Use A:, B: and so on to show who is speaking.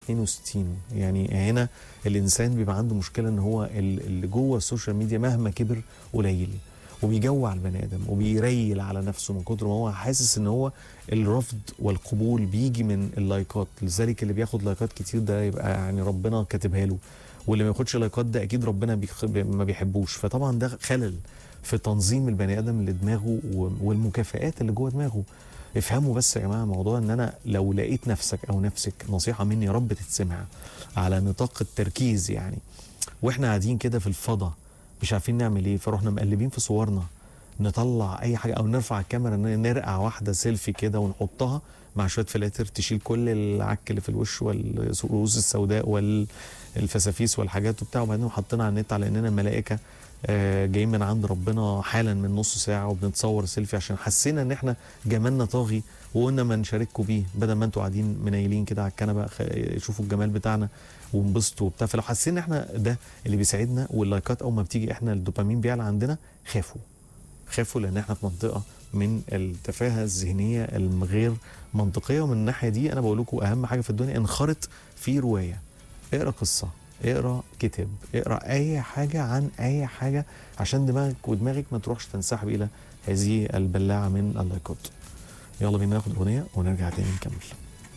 A: 62 يعني هنا الانسان بيبقى عنده مشكله ان هو ال- اللي جوه السوشيال ميديا مهما كبر قليل وبيجوع البني ادم وبيريل على نفسه من كتر ما هو حاسس ان هو الرفض والقبول بيجي من اللايكات لذلك اللي بياخد لايكات كتير ده يبقى يعني ربنا كاتبها له واللي ما ياخدش لايكات ده اكيد ربنا بيخ... ما بيحبوش فطبعا ده خلل في تنظيم البني ادم لدماغه و- والمكافآت اللي جوه دماغه افهموا بس يا جماعه موضوع ان انا لو لقيت نفسك او نفسك نصيحه مني يا رب تتسمع على نطاق التركيز يعني واحنا قاعدين كده في الفضاء مش عارفين نعمل ايه فروحنا مقلبين في صورنا نطلع اي حاجه او نرفع الكاميرا ن- نرقع واحده سيلفي كده ونحطها مع شويه فلاتر تشيل كل العك اللي في الوش والرؤوس السوداء والفسافيس والحاجات وبتاع وبعدين حطينا على النت على اننا ملائكه آه، جايين من عند ربنا حالا من نص ساعه وبنتصور سيلفي عشان حسينا ان احنا جمالنا طاغي وقلنا ما نشارككم بيه بدل ما انتوا قاعدين منيلين كده على الكنبه خ- شوفوا الجمال بتاعنا وانبسطوا وبتاع فلو حسينا احنا ده اللي بيساعدنا واللايكات اول ما بتيجي احنا الدوبامين بيعلى عندنا خافوا خافوا لان احنا في منطقه من التفاهه الذهنيه الغير منطقيه ومن الناحيه دي انا بقول لكم اهم حاجه في الدنيا انخرط في روايه اقرا قصه اقرا كتاب اقرا اي حاجه عن اي حاجه عشان دماغك ودماغك ما تروحش تنسحب الى هذه البلاعه من اللايكات يلا بينا ناخد اغنيه ونرجع تاني نكمل